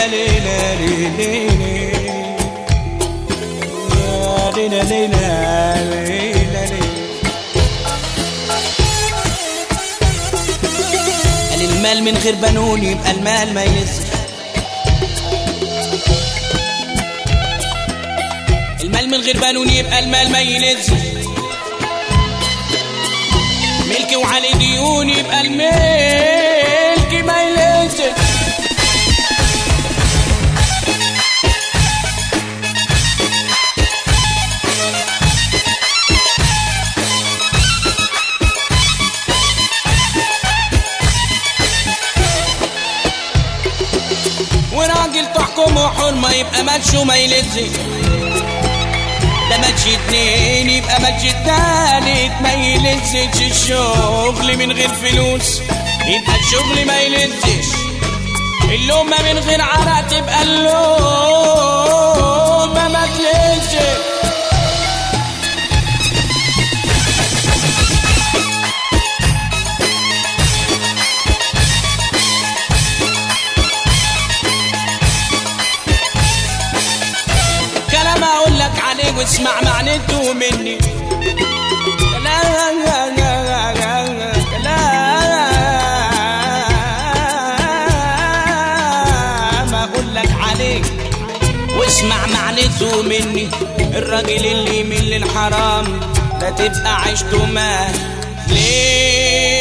ليلى ليلى ليلى ليلى ليلى ليلى قال المال من غير بنون يبقى المال ما ينزل المال من غير بنون يبقى المال ما ينزل ملكي وعلي ديون يبقى الملك ما ينزل وراجل تحكمه حرمة يبقى ماتش ما يلزق ده ماتش اتنين يبقى ماتش التالت ما يلزش الشغل من غير فلوس يبقى الشغل ما يلزش اللومة من غير عرق تبقى اللومة ما تلزش كلام اقول لك عليه واسمع معنته مني كلام اقول لك عليه واسمع معنته مني الراجل اللي يميل للحرام ده تبقى عيشته ما ليه